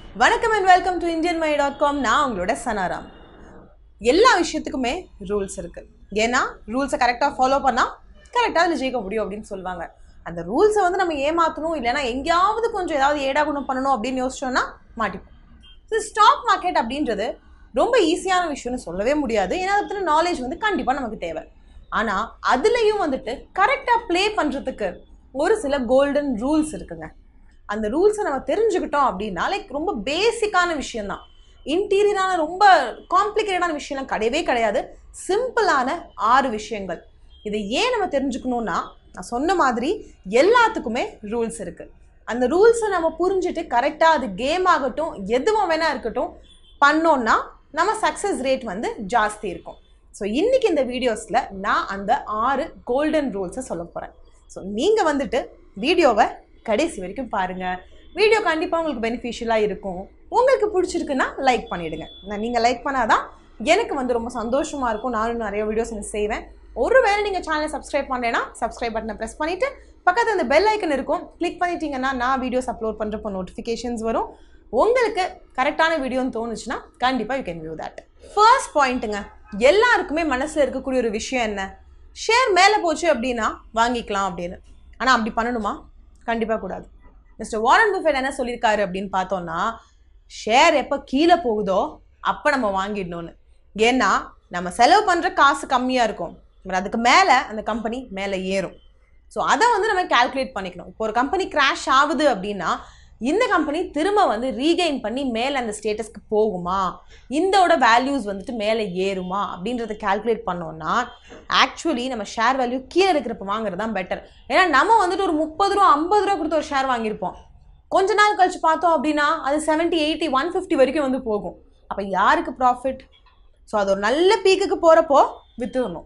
வணக்கம் and welcome to Indian my dot com நான் உங்களோட சனாராம் எல்லா விஷயத்துக்குமே ரூல்ஸ் இருக்கு ஏன்னா ரூல்ஸை கரெக்டாக ஃபாலோ பண்ணால் கரெக்டாக அதில் ஜெயிக்க முடியும் அப்படின்னு சொல்லுவாங்க அந்த ரூல்ஸை வந்து நம்ம ஏமாற்றணும் இல்லைன்னா எங்கேயாவது கொஞ்சம் ஏதாவது ஏடாகுணம் பண்ணணும் அப்படின்னு யோசிச்சோன்னா மாட்டிப்போம் ஸோ ஸ்டாக் மார்க்கெட் அப்படின்றது ரொம்ப ஈஸியான விஷயம்னு சொல்லவே முடியாது ஏன்னா அதை பற்றின நாலேஜ் வந்து கண்டிப்பாக நமக்கு தேவை ஆனால் அதுலேயும் வந்துட்டு கரெக்டாக ப்ளே பண்ணுறதுக்கு ஒரு சில கோல்டன் ரூல்ஸ் இருக்குங்க அந்த ரூல்ஸை நம்ம தெரிஞ்சுக்கிட்டோம் அப்படின்னா லைக் ரொம்ப பேசிக்கான விஷயம்தான் இன்டீரியரான ரொம்ப காம்ப்ளிகேட்டடான விஷயம்லாம் கிடையவே கிடையாது சிம்பிளான ஆறு விஷயங்கள் இதை ஏன் நம்ம தெரிஞ்சுக்கணும்னா நான் சொன்ன மாதிரி எல்லாத்துக்குமே ரூல்ஸ் இருக்குது அந்த ரூல்ஸை நம்ம புரிஞ்சுட்டு கரெக்டாக அது கேம் ஆகட்டும் எதுவும் வேணா இருக்கட்டும் பண்ணோன்னா நம்ம சக்ஸஸ் ரேட் வந்து ஜாஸ்தி இருக்கும் ஸோ இன்றைக்கி இந்த வீடியோஸில் நான் அந்த ஆறு கோல்டன் ரூல்ஸை சொல்ல போகிறேன் ஸோ நீங்கள் வந்துட்டு வீடியோவை கடைசி வரைக்கும் பாருங்கள் வீடியோ கண்டிப்பாக உங்களுக்கு பெனிஃபிஷியலாக இருக்கும் உங்களுக்கு பிடிச்சிருக்குன்னா லைக் பண்ணிவிடுங்க நான் நீங்கள் லைக் பண்ணாதான் எனக்கு வந்து ரொம்ப சந்தோஷமாக இருக்கும் நானும் நிறைய வீடியோஸ் எனக்கு செய்வேன் ஒருவேளை நீங்கள் சேனலை சப்ஸ்கிரைப் பண்ணலைன்னா சப்ஸ்கிரைப் பட்டனை ப்ரெஸ் பண்ணிவிட்டு பக்கத்தில் அந்த பெல் ஐக்கன் இருக்கும் கிளிக் பண்ணிட்டீங்கன்னா நான் வீடியோஸ் அப்லோட் பண்ணுறப்போ நோட்டிஃபிகேஷன்ஸ் வரும் உங்களுக்கு கரெக்டான வீடியோன்னு தோணுச்சுன்னா கண்டிப்பாக you can view that first பாயிண்ட்டுங்க எல்லாருக்குமே மனசில் இருக்கக்கூடிய ஒரு விஷயம் என்ன ஷேர் மேலே போச்சு அப்படின்னா வாங்கிக்கலாம் அப்படின்னு ஆனால் அப்படி பண்ணணுமா கண்டிப்பாக கூடாது மிஸ்டர் வாரன் புஃபெட் என்ன சொல்லியிருக்காரு அப்படின்னு பார்த்தோன்னா ஷேர் எப்போ கீழே போகுதோ அப்போ நம்ம வாங்கிடணும்னு ஏன்னா நம்ம செலவு பண்ணுற காசு கம்மியாக இருக்கும் but அதுக்கு மேலே அந்த கம்பெனி மேலே ஏறும் ஸோ அதை வந்து நம்ம கால்குலேட் பண்ணிக்கணும் இப்போ ஒரு கம்பெனி கிராஷ் ஆகுது அப்படின்னா இந்த கம்பெனி திரும்ப வந்து ரீகெயின் பண்ணி மேலே அந்த ஸ்டேட்டஸ்க்கு போகுமா இந்தோட வேல்யூஸ் வந்துட்டு மேலே ஏறுமா அப்படின்றத கால்குலேட் பண்ணோம்னா ஆக்சுவலி நம்ம ஷேர் வேல்யூ கீழே இருக்கிறப்ப வாங்குறது தான் பெட்டர் ஏன்னா நம்ம வந்துட்டு ஒரு முப்பது ரூபா ஐம்பது ரூபா கொடுத்து ஒரு ஷேர் வாங்கியிருப்போம் கொஞ்ச நாள் கழிச்சு பார்த்தோம் அப்படின்னா அது செவன்ட்டி எயிட்டி ஒன் ஃபிஃப்டி வரைக்கும் வந்து போகும் அப்போ யாருக்கு ப்ராஃபிட் ஸோ அது ஒரு நல்ல பீக்குக்கு போகிறப்போ வித்துடணும்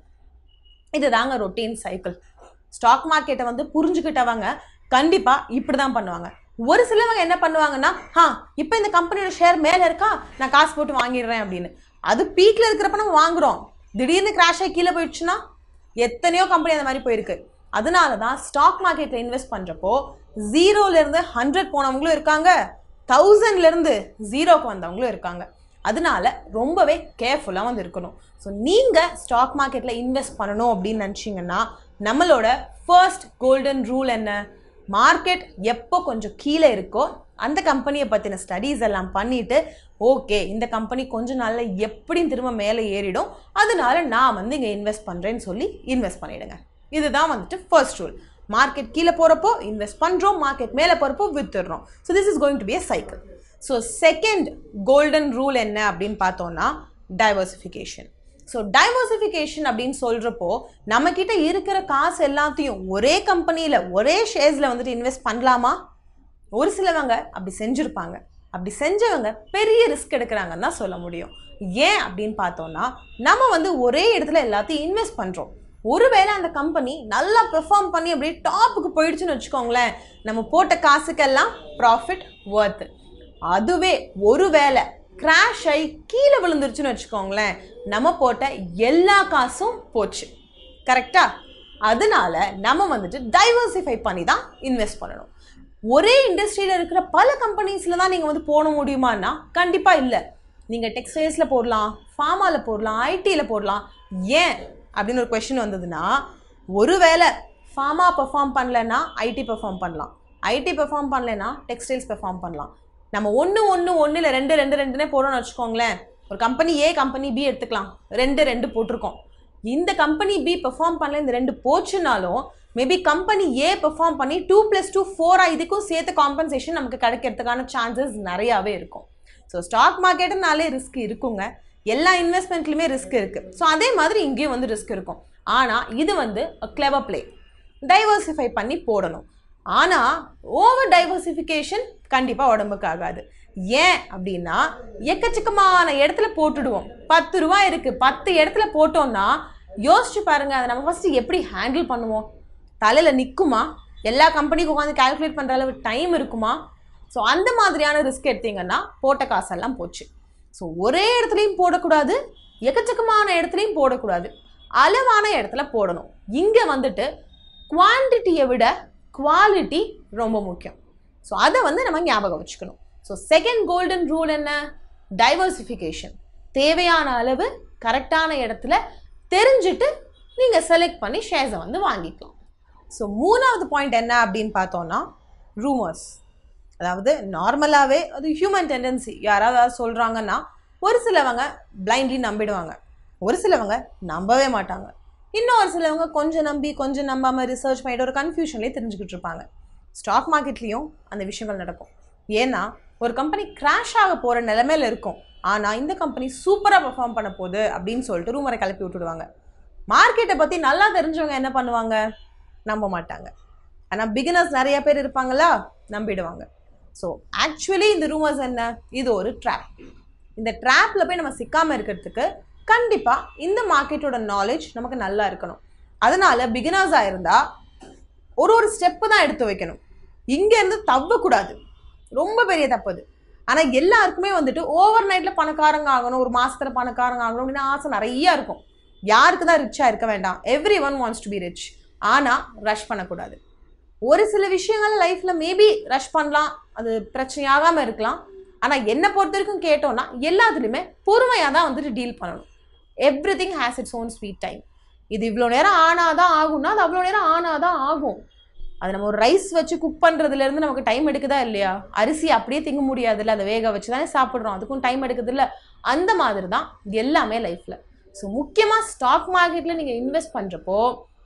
இது தாங்க ரொட்டீன் சைக்கிள் ஸ்டாக் மார்க்கெட்டை வந்து புரிஞ்சுக்கிட்டவங்க கண்டிப்பாக இப்படி தான் பண்ணுவாங்க ஒரு சிலவங்க என்ன பண்ணுவாங்கன்னா ஹா இப்போ இந்த கம்பெனியோட ஷேர் மேலே இருக்கா நான் காசு போட்டு வாங்கிடுறேன் அப்படின்னு அது பீக்கில் இருக்கிறப்ப நம்ம வாங்குறோம் திடீர்னு கிராஷ் ஆகி கீழே போயிடுச்சுன்னா எத்தனையோ கம்பெனி அந்த மாதிரி போயிருக்கு அதனால தான் ஸ்டாக் மார்க்கெட்டில் இன்வெஸ்ட் பண்ணுறப்போ ஜீரோலேருந்து ஹண்ட்ரட் போனவங்களும் இருக்காங்க தௌசண்ட்லேருந்து ஜீரோக்கு வந்தவங்களும் இருக்காங்க அதனால ரொம்பவே கேர்ஃபுல்லாக வந்து இருக்கணும் ஸோ நீங்கள் ஸ்டாக் மார்க்கெட்டில் இன்வெஸ்ட் பண்ணணும் அப்படின்னு நினச்சிங்கன்னா நம்மளோட ஃபர்ஸ்ட் கோல்டன் ரூல் என்ன மார்க்கெட் எப்போ கொஞ்சம் கீழே இருக்கோ அந்த கம்பெனியை பற்றின ஸ்டடீஸ் எல்லாம் பண்ணிவிட்டு ஓகே இந்த கம்பெனி கொஞ்ச நாளில் எப்படியும் திரும்ப மேலே ஏறிடும் அதனால நான் வந்து இங்கே இன்வெஸ்ட் பண்ணுறேன்னு சொல்லி இன்வெஸ்ட் பண்ணிவிடுங்க இதுதான் வந்துட்டு ஃபர்ஸ்ட் ரூல் மார்க்கெட் கீழே போகிறப்போ இன்வெஸ்ட் பண்ணுறோம் மார்க்கெட் மேலே போகிறப்போ வித்துடுறோம் so this is going to be a cycle so second golden rule என்ன அப்படின்னு பார்த்தோன்னா டைவர்சிஃபிகேஷன் ஸோ டைவர்சிஃபிகேஷன் அப்படின்னு சொல்கிறப்போ நம்மக்கிட்ட இருக்கிற காசு எல்லாத்தையும் ஒரே கம்பெனியில் ஒரே ஷேர்ஸில் வந்துட்டு இன்வெஸ்ட் பண்ணலாமா ஒரு சிலவங்க அப்படி செஞ்சுருப்பாங்க அப்படி செஞ்சவங்க பெரிய ரிஸ்க் எடுக்கிறாங்கன்னு தான் சொல்ல முடியும் ஏன் அப்படின்னு பார்த்தோன்னா நம்ம வந்து ஒரே இடத்துல எல்லாத்தையும் இன்வெஸ்ட் பண்ணுறோம் ஒருவேளை அந்த கம்பெனி நல்லா பெர்ஃபார்ம் பண்ணி அப்படியே டாப்புக்கு போயிடுச்சுன்னு வச்சுக்கோங்களேன் நம்ம போட்ட காசுக்கெல்லாம் ப்ராஃபிட் ஒர்த்து அதுவே ஒருவேளை கிராஷ் ஆகி கீழே விழுந்துருச்சுன்னு வச்சுக்கோங்களேன் நம்ம போட்ட எல்லா காசும் போச்சு கரெக்டா அதனால நம்ம வந்துட்டு டைவர்சிஃபை பண்ணி தான் இன்வெஸ்ட் பண்ணணும் ஒரே இண்டஸ்ட்ரியில் இருக்கிற பல கம்பெனிஸில் தான் நீங்கள் வந்து போட முடியுமான்னா கண்டிப்பாக இல்லை நீங்கள் டெக்ஸ்டைல்ஸில் போடலாம் ஃபார்மாவில் போடலாம் ஐடியில் போடலாம் ஏன் அப்படின்னு ஒரு கொஷின் வந்ததுன்னா ஒருவேளை ஃபார்மா பெர்ஃபார்ம் பண்ணலைன்னா ஐடி பெர்ஃபார்ம் பண்ணலாம் ஐடி பெர்ஃபார்ம் பண்ணலைன்னா டெக்ஸ்டைல்ஸ் பெர்ஃபார்ம் பண்ணலாம் நம்ம ஒன்று ஒன்று ஒன்று இல்லை ரெண்டு ரெண்டு ரெண்டுனே போடுறோம்னு வச்சுக்கோங்களேன் ஒரு கம்பெனி ஏ கம்பெனி பி எடுத்துக்கலாம் ரெண்டு ரெண்டு போட்டிருக்கோம் இந்த கம்பெனி பி பெர்ஃபார்ம் பண்ணல இந்த ரெண்டு போச்சுனாலும் மேபி கம்பெனி ஏ பெர்ஃபார்ம் பண்ணி டூ ப்ளஸ் டூ ஃபோராக இதுக்கும் சேர்த்து காம்பன்சேஷன் நமக்கு கிடைக்கிறதுக்கான சான்சஸ் நிறையாவே இருக்கும் ஸோ ஸ்டாக் மார்க்கெட்டுனாலே ரிஸ்க் இருக்குங்க எல்லா இன்வெஸ்ட்மெண்ட்லையுமே ரிஸ்க் இருக்குது ஸோ அதே மாதிரி இங்கேயும் வந்து ரிஸ்க் இருக்கும் ஆனால் இது வந்து கிளவர் பிளே டைவர்சிஃபை பண்ணி போடணும் ஆனால் ஓவர் டைவர்சிஃபிகேஷன் கண்டிப்பாக உடம்புக்கு ஆகாது ஏன் அப்படின்னா எக்கச்சக்கமான இடத்துல போட்டுடுவோம் பத்து ரூபா இருக்குது பத்து இடத்துல போட்டோம்னா யோசிச்சு பாருங்க அதை நம்ம ஃபஸ்ட்டு எப்படி ஹேண்டில் பண்ணுவோம் தலையில் நிற்குமா எல்லா கம்பெனிக்கும் உட்காந்து கால்குலேட் பண்ணுற அளவு டைம் இருக்குமா ஸோ அந்த மாதிரியான ரிஸ்க் எடுத்தீங்கன்னா போட்ட காசெல்லாம் போச்சு ஸோ ஒரே இடத்துலையும் போடக்கூடாது எக்கச்சக்கமான இடத்துலையும் போடக்கூடாது அளவான இடத்துல போடணும் இங்கே வந்துட்டு குவான்டிட்டியை விட குவாலிட்டி ரொம்ப முக்கியம் ஸோ அதை வந்து நம்ம ஞாபகம் வச்சுக்கணும் ஸோ செகண்ட் கோல்டன் ரூல் என்ன டைவர்சிஃபிகேஷன் தேவையான அளவு கரெக்டான இடத்துல தெரிஞ்சுட்டு நீங்கள் செலக்ட் பண்ணி ஷேர்ஸை வந்து வாங்கிக்கலாம் ஸோ மூணாவது பாயிண்ட் என்ன அப்படின்னு பார்த்தோன்னா ரூமர்ஸ் அதாவது நார்மலாகவே அது ஹியூமன் டெண்டன்சி யாராவது சொல்கிறாங்கன்னா ஒரு சிலவங்க பிளைண்ட்லி நம்பிடுவாங்க ஒரு சிலவங்க நம்பவே மாட்டாங்க இன்னும் ஒரு சிலவங்க கொஞ்சம் நம்பி கொஞ்சம் நம்பாமல் ரிசர்ச் பண்ணிட்டு ஒரு கன்ஃபியூஷன்லேயே தெரிஞ்சுக்கிட்டு இருப்பாங்க ஸ்டாக் மார்க்கெட்லேயும் அந்த விஷயங்கள் நடக்கும் ஏன்னா ஒரு கம்பெனி கிராஷ் ஆக போகிற நிலைமையில இருக்கும் ஆனால் இந்த கம்பெனி சூப்பராக பெர்ஃபார்ம் பண்ண போகுது அப்படின்னு சொல்லிட்டு ரூமரை கிளப்பி விட்டுடுவாங்க மார்க்கெட்டை பற்றி நல்லா தெரிஞ்சவங்க என்ன பண்ணுவாங்க நம்ப மாட்டாங்க ஆனால் பிகினர்ஸ் நிறைய பேர் இருப்பாங்களா நம்பிடுவாங்க ஸோ ஆக்சுவலி இந்த ரூமர்ஸ் என்ன இது ஒரு ட்ராப் இந்த ட்ராப்பில் போய் நம்ம சிக்காமல் இருக்கிறதுக்கு கண்டிப்பாக இந்த மார்க்கெட்டோட நாலேஜ் நமக்கு நல்லா இருக்கணும் அதனால பிகினர்ஸாக இருந்தால் ஒரு ஒரு ஸ்டெப்பு தான் எடுத்து வைக்கணும் இங்கேருந்து தவக்கூடாது ரொம்ப பெரிய தப்பு அது ஆனால் எல்லாருக்குமே வந்துட்டு ஓவர் நைட்டில் பணக்காரங்க ஆகணும் ஒரு மாதத்தில் பணக்காரங்க ஆகணும் அப்படின்னு ஆசை நிறைய இருக்கும் யாருக்கு தான் ரிச்சாக இருக்க வேண்டாம் everyone wants to be rich ஆனால் ரஷ் பண்ணக்கூடாது ஒரு சில விஷயங்கள் லைஃப்பில் மேபி ரஷ் பண்ணலாம் அது பிரச்சனையாகாமல் இருக்கலாம் ஆனால் என்னை பொறுத்த வரைக்கும் கேட்டோம்னா எல்லாத்துலேயுமே பொறுமையாக தான் வந்துட்டு டீல் பண்ணணும் everything has its own sweet time இது இவ்வளோ நேரம் ஆனாதான் ஆகும்னா அது அவ்வளோ நேரம் ஆனாதான் ஆகும் அது நம்ம ஒரு ரைஸ் வச்சு குக் பண்ணுறதுலேருந்து நமக்கு டைம் எடுக்குதா இல்லையா அரிசி அப்படியே திங்க முடியாதுல்ல அதை வேக வச்சு தானே சாப்பிட்றோம் அதுக்கும் டைம் எடுக்குது இல்லை அந்த மாதிரி தான் இது எல்லாமே லைஃப்பில் ஸோ முக்கியமாக ஸ்டாக் மார்க்கெட்டில் நீங்கள் இன்வெஸ்ட் பண்ணுறப்போ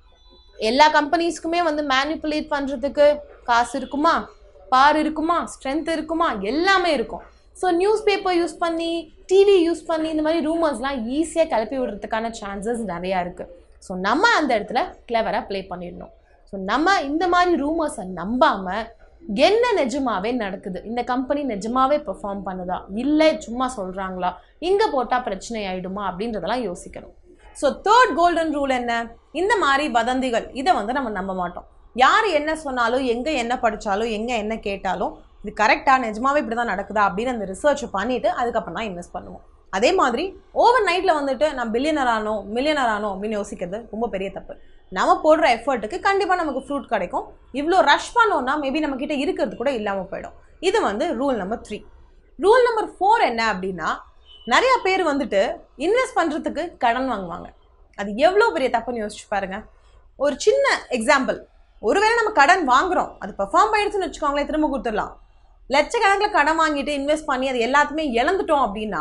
எல்லா கம்பெனிஸ்க்குமே வந்து மேனிப்புலேட் பண்ணுறதுக்கு காசு இருக்குமா பார் இருக்குமா ஸ்ட்ரென்த் இருக்குமா எல்லாமே இருக்கும் ஸோ நியூஸ் பேப்பர் யூஸ் பண்ணி டிவி யூஸ் பண்ணி இந்த மாதிரி ரூமர்ஸ்லாம் ஈஸியாக கிளப்பி விடுறதுக்கான சான்சஸ் நிறையா இருக்குது ஸோ நம்ம அந்த இடத்துல கிளவராக ப்ளே பண்ணிடணும் ஸோ நம்ம இந்த மாதிரி ரூமர்ஸை நம்பாமல் என்ன நிஜமாவே நடக்குது இந்த கம்பெனி நிஜமாவே பெர்ஃபார்ம் பண்ணுதா இல்லை சும்மா சொல்கிறாங்களா இங்கே போட்டால் பிரச்சனை ஆயிடுமா அப்படின்றதெல்லாம் யோசிக்கணும் ஸோ தேர்ட் கோல்டன் ரூல் என்ன இந்த மாதிரி வதந்திகள் இதை வந்து நம்ம நம்ப மாட்டோம் யார் என்ன சொன்னாலும் எங்கே என்ன படித்தாலும் எங்கே என்ன கேட்டாலும் இது கரெக்டாக நிஜமாவே இப்படி தான் நடக்குதா அப்படின்னு அந்த ரிசர்ச் பண்ணிவிட்டு அதுக்கப்புறம் தான் இன்வெஸ்ட் பண்ணுவோம் அதே மாதிரி ஓவர் நைட்டில் வந்துட்டு நான் பில்லியனர் ஆனோ மில்லியனர் ஆனோ அப்படின்னு யோசிக்கிறது ரொம்ப பெரிய தப்பு நம்ம போடுற எஃபர்ட்டுக்கு கண்டிப்பாக நமக்கு ஃப்ரூட் கிடைக்கும் இவ்வளோ ரஷ் பண்ணோம்னா மேபி நம்மக்கிட்ட இருக்கிறது கூட இல்லாமல் போயிடும் இது வந்து rule number three rule number four என்ன அப்படின்னா நிறைய பேர் வந்துட்டு இன்வெஸ்ட் பண்ணுறதுக்கு கடன் வாங்குவாங்க அது எவ்வளோ பெரிய தப்புன்னு யோசிச்சு பாருங்க ஒரு சின்ன எக்ஸாம்பிள் ஒருவேளை நம்ம கடன் வாங்குறோம் அது பெர்ஃபார்ம் பண்ணிடுச்சுன்னு வச்சுக்கோங்களேன் திரும்ப கொடுத்துடலாம் லட்சக்கணக்கில் கடன் வாங்கிட்டு இன்வெஸ்ட் பண்ணி அது எல்லாத்தையுமே இழந்துட்டோம் அப்படின்னா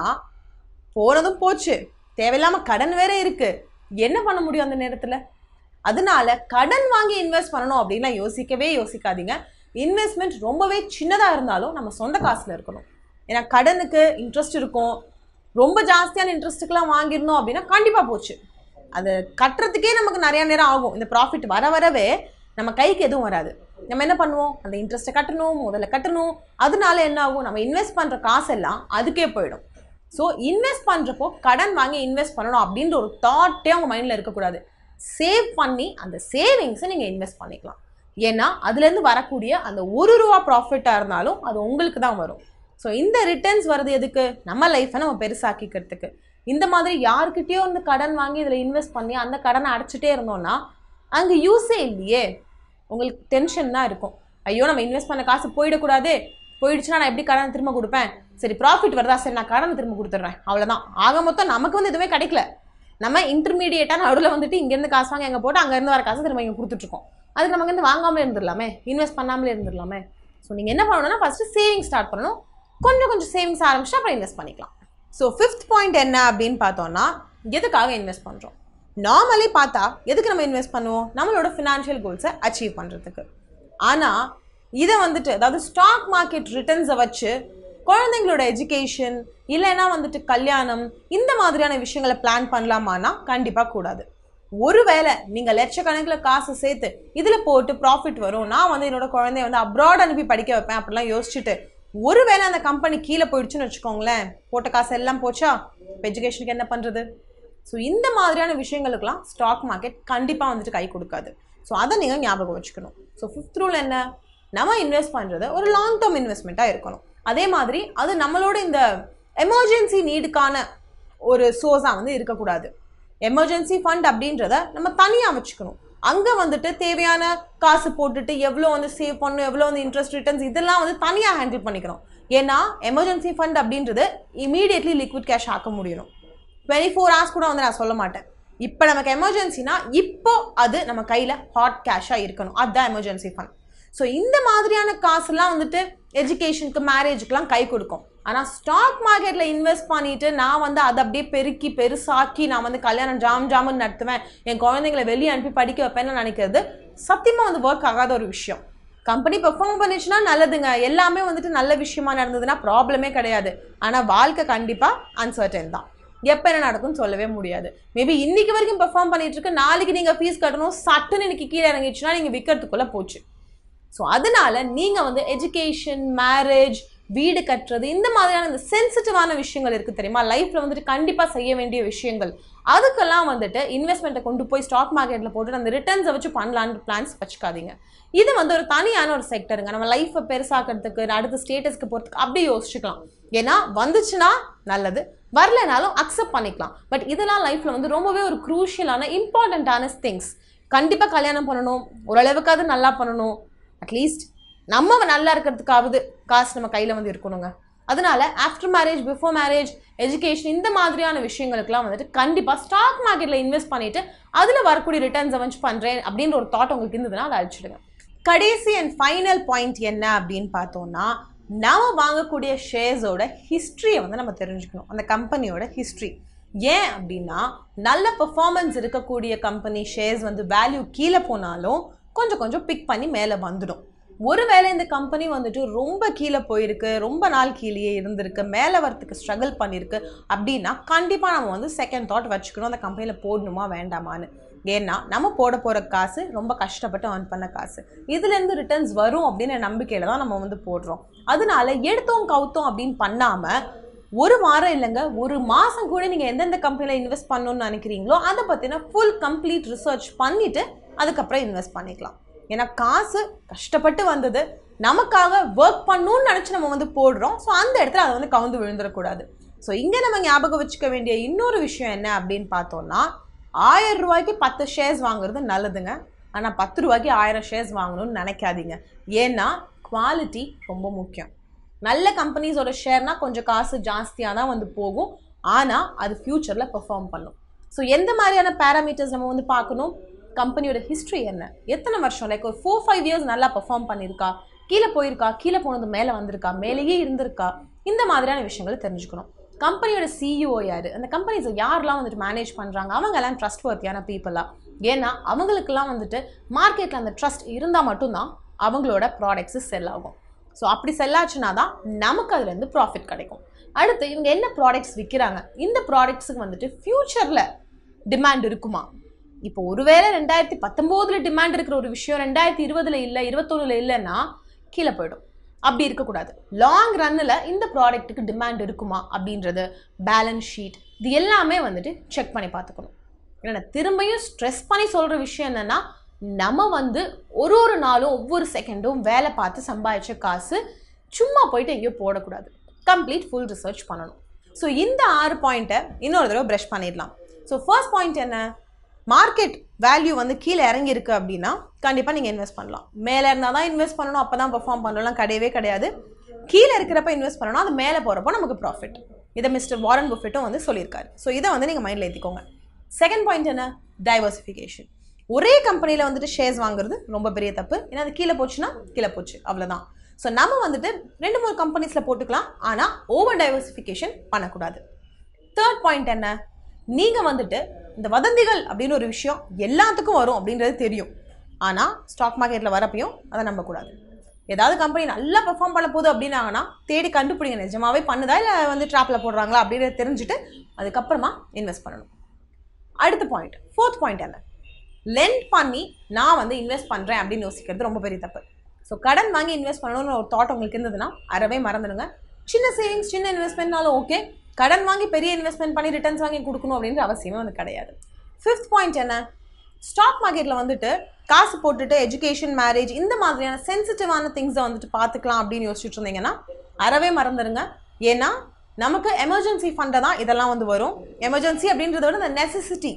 போனதும் போச்சு தேவையில்லாமல் கடன் வேற இருக்கு என்ன பண்ண முடியும் அந்த நேரத்தில் அதனால கடன் வாங்கி இன்வெஸ்ட் பண்ணணும் அப்படின்லாம் யோசிக்கவே யோசிக்காதீங்க இன்வெஸ்ட்மெண்ட் ரொம்பவே சின்னதாக இருந்தாலும் நம்ம சொந்த காசில் இருக்கணும் ஏன்னா கடனுக்கு இன்ட்ரெஸ்ட் இருக்கும் ரொம்ப ஜாஸ்தியான இன்ட்ரெஸ்ட்டுக்கெலாம் வாங்கியிருந்தோம் அப்படின்னா கண்டிப்பாக போச்சு அது கட்டுறதுக்கே நமக்கு நிறைய நேரம் ஆகும் இந்த ப்ராஃபிட் வர வரவே நம்ம கைக்கு எதுவும் வராது நம்ம என்ன பண்ணுவோம் அந்த இன்ட்ரெஸ்ட்டை கட்டணும் முதல்ல கட்டணும் அதனால என்ன ஆகும் நம்ம இன்வெஸ்ட் பண்ணுற காசெல்லாம் அதுக்கே போயிடும் ஸோ இன்வெஸ்ட் பண்ணுறப்போ கடன் வாங்கி இன்வெஸ்ட் பண்ணணும் அப்படின்ற ஒரு தாட்டே உங்கள் மைண்டில் இருக்கக்கூடாது சேவ் பண்ணி அந்த சேவிங்ஸை நீங்கள் இன்வெஸ்ட் பண்ணிக்கலாம் ஏன்னா அதுலேருந்து வரக்கூடிய அந்த ஒரு ரூபா ப்ராஃபிட்டாக இருந்தாலும் அது உங்களுக்கு தான் வரும் ஸோ இந்த ரிட்டர்ன்ஸ் வர்றது எதுக்கு நம்ம லைஃப்பை நம்ம பெருசாக்கிக்கிறதுக்கு இந்த மாதிரி யாருக்கிட்டேயோ வந்து கடன் வாங்கி இதில் இன்வெஸ்ட் பண்ணி அந்த கடனை அடைச்சிட்டே இருந்தோம்னா அங்கே யூஸே இல்லையே உங்களுக்கு டென்ஷன் தான் இருக்கும் ஐயோ நம்ம இன்வெஸ்ட் பண்ண காசு போயிடக்கூடாது போயிடுச்சுன்னா நான் எப்படி கடனை திரும்ப கொடுப்பேன் சரி ப்ராஃபிட் வருதா சரி நான் கடனை திரும்ப கொடுத்துட்றேன் அவ்வளோதான் ஆக மொத்தம் நமக்கு வந்து எதுவுமே கிடைக்கல நம்ம இன்டர்மீடியேட்டாக நடுவில் வந்துட்டு இங்கேருந்து காசு வாங்கி எங்கே போட்டு அங்கேருந்து வர காசு திரும்ப இங்கே கொடுத்துட்ருக்கோம் அதுக்கு நம்ம இங்கேருந்து வாங்காமலே இருந்துடலாமே இன்வெஸ்ட் பண்ணாமலே இருந்துடலாமே ஸோ நீங்கள் என்ன பண்ணணும்னா ஃபஸ்ட்டு சேவிங் ஸ்டார்ட் பண்ணணும் கொஞ்சம் கொஞ்சம் சேவிங்ஸ் ஆரம்பிச்சுட்டு அப்புறம் இன்வெஸ்ட் பண்ணிக்கலாம் ஸோ ஃபிஃப்த் பாயிண்ட் என்ன அப்படின்னு பார்த்தோம்னா எதுக்காக இன்வெஸ்ட் பண்ணுறோம் நார்மலி பார்த்தா எதுக்கு நம்ம இன்வெஸ்ட் பண்ணுவோம் நம்மளோட ஃபினான்ஷியல் கோல்ஸை அச்சீவ் பண்ணுறதுக்கு ஆனால் இதை வந்துட்டு அதாவது ஸ்டாக் மார்க்கெட் ரிட்டர்ன்ஸை வச்சு குழந்தைங்களோட எஜுகேஷன் இல்லைன்னா வந்துட்டு கல்யாணம் இந்த மாதிரியான விஷயங்களை பிளான் பண்ணலாமான்னா கண்டிப்பாக கூடாது ஒருவேளை நீங்கள் லட்சக்கணக்கில் காசு சேர்த்து இதில் போட்டு ப்ராஃபிட் வரும் நான் வந்து என்னோட குழந்தைய வந்து அப்ராட் அனுப்பி படிக்க வைப்பேன் அப்படிலாம் யோசிச்சுட்டு ஒருவேளை அந்த கம்பெனி கீழே போயிடுச்சுன்னு வச்சுக்கோங்களேன் போட்ட காசு எல்லாம் போச்சா இப்போ எஜுகேஷனுக்கு என்ன பண்ணுறது ஸோ இந்த மாதிரியான விஷயங்களுக்கெல்லாம் ஸ்டாக் மார்க்கெட் கண்டிப்பாக வந்துட்டு கை கொடுக்காது ஸோ அதை நீங்கள் ஞாபகம் வச்சுக்கணும் ஸோ ஃபிஃப்த் ரூல் என்ன நம்ம இன்வெஸ்ட் பண்ணுறது ஒரு லாங் டேர்ம் இன்வெஸ்ட்மெண்ட்டாக இருக்கணும் அதே மாதிரி அது நம்மளோட இந்த எமர்ஜென்சி நீடுக்கான ஒரு சோர்ஸாக வந்து இருக்கக்கூடாது எமர்ஜென்சி ஃபண்ட் அப்படின்றத நம்ம தனியாக வச்சுக்கணும் அங்கே வந்துட்டு தேவையான காசு போட்டுட்டு எவ்வளோ வந்து சேவ் பண்ணணும் எவ்வளோ வந்து இன்ட்ரெஸ்ட் ரிட்டர்ன்ஸ் இதெல்லாம் வந்து தனியாக ஹேண்டில் பண்ணிக்கணும் ஏன்னா எமர்ஜென்சி ஃபண்ட் அப்படின்றது இமீடியட்லி லிக்விட் கேஷ் ஆக்க முடியணும் டுவெண்ட்டி ஃபோர் ஹவர்ஸ் கூட வந்து நான் சொல்ல மாட்டேன் இப்போ நமக்கு எமர்ஜென்சினா இப்போ அது நம்ம கையில் ஹாட் கேஷாக இருக்கணும் அதுதான் எமர்ஜென்சி ஃபண்ட் ஸோ இந்த மாதிரியான காசுலாம் வந்துட்டு எஜுகேஷனுக்கு மேரேஜுக்குலாம் கை கொடுக்கும் ஆனால் ஸ்டாக் மார்க்கெட்டில் இன்வெஸ்ட் பண்ணிட்டு நான் வந்து அதை அப்படியே பெருக்கி பெருசாக்கி நான் வந்து கல்யாணம் ஜாம் ஜாமுன்னு நடத்துவேன் என் குழந்தைங்களை வெளியே அனுப்பி படிக்க வைப்பேன்னு நினைக்கிறது சத்தியமாக வந்து ஒர்க் ஆகாத ஒரு விஷயம் கம்பெனி பெர்ஃபார்ம் பண்ணிச்சுன்னா நல்லதுங்க எல்லாமே வந்துட்டு நல்ல விஷயமா நடந்ததுன்னா ப்ராப்ளமே கிடையாது ஆனால் வாழ்க்கை கண்டிப்பாக அன்சர்டன் தான் எப்போ என்ன நடக்கும்னு சொல்லவே முடியாது மேபி இன்னைக்கு வரைக்கும் பெர்ஃபார்ம் பண்ணிட்டு இருக்கு நாளைக்கு நீங்கள் ஃபீஸ் கட்டணும் சட்டுன்னு இன்னைக்கு கீழே இறங்கிடுச்சுன்னா நீங்கள் விற்கிறதுக்குள்ளே போச்சு ஸோ அதனால நீங்கள் வந்து எஜுகேஷன் மேரேஜ் வீடு கட்டுறது இந்த மாதிரியான இந்த சென்சிட்டிவான விஷயங்கள் இருக்குது தெரியுமா லைஃப்பில் வந்துட்டு கண்டிப்பாக செய்ய வேண்டிய விஷயங்கள் அதுக்கெல்லாம் வந்துட்டு இன்வெஸ்ட்மெண்ட்டை கொண்டு போய் ஸ்டாக் மார்க்கெட்டில் போட்டு அந்த ரிட்டர்ன்ஸை வச்சு பண்ணலான்னு பிளான்ஸ் வச்சுக்காதீங்க இது வந்து ஒரு தனியான ஒரு செக்டருங்க நம்ம லைஃப்பை பெருசாக்கிறதுக்கு அடுத்த ஸ்டேட்டஸ்க்கு போகிறதுக்கு அப்படி யோசிச்சுக்கலாம் ஏன்னா வந்துச்சுன்னா நல்லது வரலைனாலும் அக்செப்ட் பண்ணிக்கலாம் பட் இதெல்லாம் லைஃப்பில் வந்து ரொம்பவே ஒரு குரூஷியலான இம்பார்ட்டண்ட்டான திங்ஸ் கண்டிப்பாக கல்யாணம் பண்ணணும் ஓரளவுக்காவது நல்லா பண்ணணும் அட்லீஸ்ட் நம்ம நல்லா இருக்கிறதுக்காவது காசு நம்ம கையில் வந்து இருக்கணுங்க அதனால after marriage before marriage education இந்த மாதிரியான விஷயங்களுக்குலாம் வந்துட்டு கண்டிப்பாக ஸ்டாக் மார்க்கெட்டில் இன்வெஸ்ட் பண்ணிட்டு அதில் வரக்கூடிய ரிட்டர்ன்ஸை வச்சு பண்ணுறேன் அப்படின்ற ஒரு தாட் உங்களுக்கு இருந்ததுன்னா அதை அழிச்சிடுங்க கடைசி அண்ட் ஃபைனல் பாயிண்ட் என்ன அப்படின்னு பார்த்தோம்னா நம்ம வாங்கக்கூடிய ஷேர்ஸோட ஹிஸ்ட்ரியை வந்து நம்ம தெரிஞ்சுக்கணும் அந்த கம்பெனியோட ஹிஸ்ட்ரி ஏன் அப்படின்னா நல்ல பெர்ஃபார்மன்ஸ் இருக்கக்கூடிய கம்பெனி ஷேர்ஸ் வந்து வேல்யூ கீழே போனாலும் கொஞ்சம் கொஞ்சம் பிக் பண்ணி மேலே வந்துடும் ஒருவேளை இந்த கம்பெனி வந்துட்டு ரொம்ப கீழே போயிருக்கு ரொம்ப நாள் கீழேயே இருந்திருக்கு மேலே வரத்துக்கு ஸ்ட்ரகிள் பண்ணியிருக்கு அப்படின்னா கண்டிப்பாக நம்ம வந்து செகண்ட் தாட் வச்சுக்கணும் அந்த கம்பெனியில் போடணுமா வேண்டாமான்னு ஏன்னா நம்ம போட போகிற காசு ரொம்ப கஷ்டப்பட்டு earn பண்ண காசு இதுலேருந்து ரிட்டர்ன்ஸ் வரும் அப்படின்னு நம்பிக்கையில் தான் நம்ம வந்து போடுறோம் அதனால எடுத்தோம் கவுத்தோம் அப்படின்னு பண்ணாமல் ஒரு வாரம் இல்லைங்க ஒரு மாதம் கூட நீங்கள் எந்தெந்த கம்பெனியில் இன்வெஸ்ட் பண்ணணும்னு நினைக்கிறீங்களோ அதை பற்றின ஃபுல் கம்ப்ளீட் ரிசர்ச் பண்ணிவிட்டு அதுக்கப்புறம் இன்வெஸ்ட் பண்ணிக்கலாம் ஏன்னா காசு கஷ்டப்பட்டு வந்தது நமக்காக ஒர்க் பண்ணணும்னு நினச்சி நம்ம வந்து போடுறோம் ஸோ அந்த இடத்துல அதை வந்து கவுந்து விழுந்துடக்கூடாது ஸோ இங்கே நம்ம ஞாபகம் வச்சுக்க வேண்டிய இன்னொரு விஷயம் என்ன அப்படின்னு பார்த்தோம்னா ஆயிரம் ரூபாய்க்கு பத்து ஷேர்ஸ் வாங்குறது நல்லதுங்க ஆனால் பத்து ரூபாய்க்கு ஆயிரம் ஷேர்ஸ் வாங்கணும்னு நினைக்காதீங்க ஏன்னா குவாலிட்டி ரொம்ப முக்கியம் நல்ல கம்பெனிஸோட ஷேர்னா கொஞ்சம் காசு ஜாஸ்தியாக தான் வந்து போகும் ஆனால் அது ஃப்யூச்சரில் பெர்ஃபார்ம் பண்ணும் ஸோ எந்த மாதிரியான பேராமீட்டர்ஸ் நம்ம வந்து பார்க்கணும் கம்பெனியோட ஹிஸ்ட்ரி என்ன எத்தனை வருஷம் லைக் ஒரு ஃபோர் ஃபைவ் இயர்ஸ் நல்லா பெர்ஃபார்ம் பண்ணியிருக்கா கீழே போயிருக்கா கீழே போனது மேலே வந்திருக்கா மேலேயே இருந்திருக்கா இந்த மாதிரியான விஷயங்களை தெரிஞ்சுக்கணும் கம்பெனியோட சிஇஓ யார் அந்த கம்பெனிஸை யாரெல்லாம் வந்துட்டு மேனேஜ் பண்ணுறாங்க அவங்க எல்லாம் ட்ரஸ்ட் வர்த்தியான பீப்புளா ஏன்னா அவங்களுக்கெல்லாம் வந்துட்டு மார்க்கெட்டில் அந்த ட்ரஸ்ட் இருந்தால் மட்டும்தான் அவங்களோட ப்ராடக்ட்ஸு செல் ஆகும் ஸோ அப்படி செல்லாச்சுன்னா தான் நமக்கு அதுலேருந்து ப்ராஃபிட் கிடைக்கும் அடுத்து இவங்க என்ன ப்ராடக்ட்ஸ் விற்கிறாங்க இந்த ப்ராடக்ட்ஸுக்கு வந்துட்டு ஃப்யூச்சரில் டிமாண்ட் இருக்குமா இப்போ ஒருவேளை ரெண்டாயிரத்தி பத்தொம்போதில் டிமாண்ட் இருக்கிற ஒரு விஷயம் ரெண்டாயிரத்தி இருபதுல இல்லை இருபத்தொன்னுல இல்லைன்னா கீழே போயிடும் அப்படி இருக்கக்கூடாது லாங் ரன்னில் இந்த ப்ராடக்ட்டுக்கு டிமாண்ட் இருக்குமா அப்படின்றது பேலன்ஸ் ஷீட் இது எல்லாமே வந்துட்டு செக் பண்ணி பார்த்துக்கணும் ஏன்னா திரும்பியும் ஸ்ட்ரெஸ் பண்ணி சொல்கிற விஷயம் என்னென்னா நம்ம வந்து ஒரு ஒரு நாளும் ஒவ்வொரு செகண்டும் வேலை பார்த்து சம்பாதிச்ச காசு சும்மா போயிட்டு எங்கேயோ போடக்கூடாது கம்ப்ளீட் ஃபுல் ரிசர்ச் பண்ணணும் ஸோ இந்த ஆறு பாயிண்ட்டை இன்னொரு தடவை ப்ரஷ் பண்ணிடலாம் ஸோ ஃபர்ஸ்ட் பாயிண்ட் என்ன மார்க்கெட் வேல்யூ வந்து கீழே இறங்கியிருக்கு அப்படின்னா கண்டிப்பாக நீங்கள் இன்வெஸ்ட் பண்ணலாம் மேலே இருந்தால் தான் இன்வெஸ்ட் பண்ணணும் அப்போ தான் பெர்ஃபார்ம் பண்ணலாம் கிடையவே கிடையாது கீழே இருக்கிறப்ப இன்வெஸ்ட் பண்ணணும் அது மேலே போகிறப்போ நமக்கு ப்ராஃபிட் இதை மிஸ்டர் வாரன் புஃபெட்டும் வந்து சொல்லியிருக்காரு ஸோ இதை வந்து நீங்கள் மைண்டில் ஏற்றிக்கோங்க செகண்ட் பாயிண்ட் என்ன டைவர்சிஃபிகேஷன் ஒரே கம்பெனியில் வந்துட்டு ஷேர்ஸ் வாங்குறது ரொம்ப பெரிய தப்பு ஏன்னா அது கீழே போச்சுன்னா கீழே போச்சு அவ்வளோதான் ஸோ நம்ம வந்துட்டு ரெண்டு மூணு கம்பெனிஸில் போட்டுக்கலாம் ஆனால் ஓவர் டைவர்சிஃபிகேஷன் பண்ணக்கூடாது தேர்ட் பாயிண்ட் என்ன நீங்கள் வந்துட்டு இந்த வதந்திகள் அப்படின்னு ஒரு விஷயம் எல்லாத்துக்கும் வரும் அப்படின்றது தெரியும் ஆனால் ஸ்டாக் மார்க்கெட்டில் வரப்பையும் அதை நம்பக்கூடாது ஏதாவது கம்பெனி நல்லா பெர்ஃபார்ம் பண்ண போகுது அப்படின்னாங்கன்னா தேடி கண்டுபிடிங்க நிஜமாவே பண்ணுதா இல்லை வந்து ட்ராப்பில் போடுறாங்களா அப்படின்றத தெரிஞ்சுட்டு அதுக்கப்புறமா இன்வெஸ்ட் பண்ணணும் அடுத்த பாயிண்ட் ஃபோர்த் பாயிண்ட் என்ன லெண்ட் பண்ணி நான் வந்து இன்வெஸ்ட் பண்ணுறேன் அப்படின்னு யோசிக்கிறது ரொம்ப பெரிய தப்பு ஸோ கடன் வாங்கி இன்வெஸ்ட் பண்ணணும்னு ஒரு தாட் உங்களுக்கு இருந்ததுன்னா அறவே மறந்துடுங்க சின்ன சேவிங்ஸ் சின்ன இன்வெஸ்ட்மெண்ட்னாலும் ஓகே கடன் வாங்கி பெரிய இன்வெஸ்ட்மெண்ட் பண்ணி ரிட்டர்ன்ஸ் வாங்கி கொடுக்கணும் அப்படின்ற அவசியமே வந்து கிடையாது ஃபிஃப்த் பாயிண்ட் என்ன ஸ்டாக் மார்க்கெட்டில் வந்துட்டு காசு போட்டுட்டு எஜுகேஷன் மேரேஜ் இந்த மாதிரியான சென்சிட்டிவான திங்ஸை வந்துட்டு பார்த்துக்கலாம் அப்படின்னு யோசிச்சுட்டு இருந்தீங்கன்னா அறவே மறந்துடுங்க ஏன்னா நமக்கு எமர்ஜென்சி ஃபண்டை தான் இதெல்லாம் வந்து வரும் எமர்ஜென்சி அப்படின்றத விட இந்த நெசசிட்டி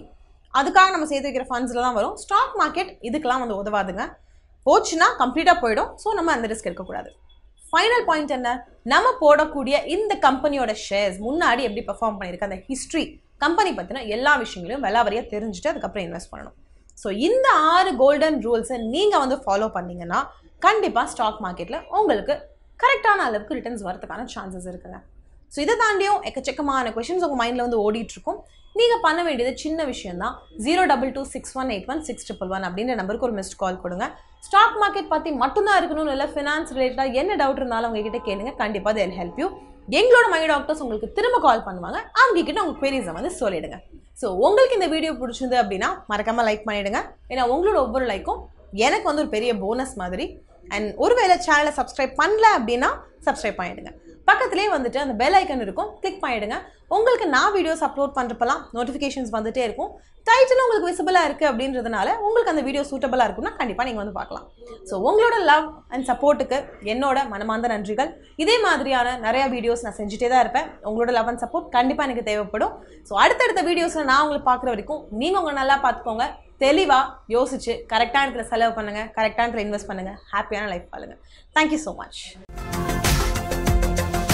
அதுக்காக நம்ம சேர்த்து வைக்கிற ஃபண்ட்ஸில் தான் வரும் ஸ்டாக் மார்க்கெட் இதுக்கெல்லாம் வந்து உதவாதுங்க போச்சுன்னா கம்ப்ளீட்டாக போயிடும் ஸோ நம்ம அந்த ரிஸ்க் எடுக்கக்கூடாது ஃபைனல் பாயிண்ட் என்ன நம்ம போடக்கூடிய இந்த கம்பெனியோட ஷேர்ஸ் முன்னாடி எப்படி பெர்ஃபார்ம் பண்ணியிருக்கு அந்த ஹிஸ்ட்ரி கம்பெனி பற்றின எல்லா விஷயங்களையும் விலாவரியாக தெரிஞ்சுட்டு அதுக்கப்புறம் இன்வெஸ்ட் பண்ணணும் ஸோ இந்த ஆறு கோல்டன் ரூல்ஸை நீங்கள் வந்து ஃபாலோ பண்ணீங்கன்னா கண்டிப்பாக ஸ்டாக் மார்க்கெட்டில் உங்களுக்கு கரெக்டான அளவுக்கு ரிட்டர்ன்ஸ் வரதுக்கான சான்சஸ் இருக்குங்க ஸோ இதை தாண்டியும் எக்கச்சக்கமான கொஷின்ஸ் உங்கள் மைண்டில் வந்து ஓடிட்டு இருக்கும் நீங்கள் பண்ண வேண்டியது சின்ன விஷயம் தான் zero double two six one eight one six triple one அப்படின்ற நம்பருக்கு ஒரு மிஸ்ட் கால் கொடுங்க ஸ்டாக் மார்க்கெட் பற்றி மட்டும்தான் இருக்கணும்னு இல்லை ஃபினான்ஸ் ரிலேட்டடாக என்ன டவுட் இருந்தாலும் உங்ககிட்ட கேளுங்க கண்டிப்பாக they will ஹெல்ப் யூ எங்களோட மை டாக்டர்ஸ் உங்களுக்கு திரும்ப கால் பண்ணுவாங்க அவங்க கிட்ட உங்கள் queries-அ வந்து சொல்லிடுங்க ஸோ உங்களுக்கு இந்த வீடியோ பிடிச்சிருந்து அப்படின்னா மறக்காமல் லைக் பண்ணிடுங்க ஏன்னா உங்களோட ஒவ்வொரு லைக்கும் எனக்கு வந்து ஒரு பெரிய போனஸ் மாதிரி அண்ட் ஒருவேளை சேனலை சப்ஸ்கிரைப் பண்ணல அப்படின்னா சப்ஸ்கிரைப் பண்ணிடுங்க பக்கத்துலேயே வந்துட்டு அந்த பெல் ஐக்கன் இருக்கும் கிளிக் பண்ணிடுங்க உங்களுக்கு நான் வீடியோஸ் அப்லோட் பண்ணுறப்பலாம் நோட்டிஃபிகேஷன்ஸ் வந்துட்டே இருக்கும் டைட்டிலும் உங்களுக்கு விசிபிளாக இருக்குது அப்படின்றதுனால உங்களுக்கு அந்த வீடியோ சூட்டபுளாக இருக்கும்னா கண்டிப்பாக நீங்கள் வந்து பார்க்கலாம் ஸோ உங்களோட லவ் அண்ட் சப்போர்ட்டுக்கு என்னோட மனமார்ந்த நன்றிகள் இதே மாதிரியான நிறைய வீடியோஸ் நான் செஞ்சுட்டே தான் இருப்பேன் உங்களோட லவ் அண்ட் சப்போர்ட் கண்டிப்பாக எனக்கு தேவைப்படும் ஸோ அடுத்தடுத்த வீடியோஸில் நான் உங்களை பார்க்குற வரைக்கும் நீங்கள் உங்களை நல்லா பார்த்துக்கோங்க தெளிவாக யோசிச்சு கரெக்டான இடத்துல செலவு பண்ணுங்கள் கரெக்டான இடத்துல இன்வெஸ்ட் பண்ணுங்கள் ஹாப்பியான லைஃப் வாழுங்க தேங்க்யூ ஸோ மச்